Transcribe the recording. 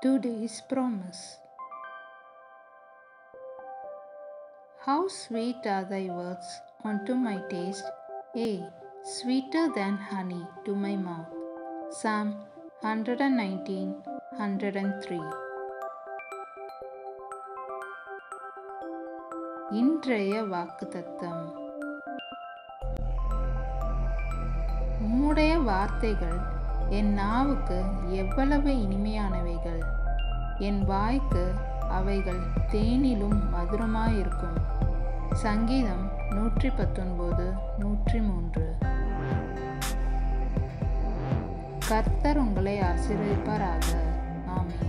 Today's promise. How sweet are thy words unto my taste, yea, sweeter than honey to my mouth. Psalm 119 103. இன்றைய வாக்குத்தத்தம் உம்முடைய வார்த்தைகள் என் நாவுக்கு எவ்வளவு இனிமையானவைகள் என் வாய்க்கு அவைகள் தேனிலும் மதுரமாயிருக்கும் சங்கீதம் நூற்றி பத்தொன்பது நூற்றி மூன்று கர்த்தர் உங்களை ஆசீர்வதிப்பாராக ஆமென்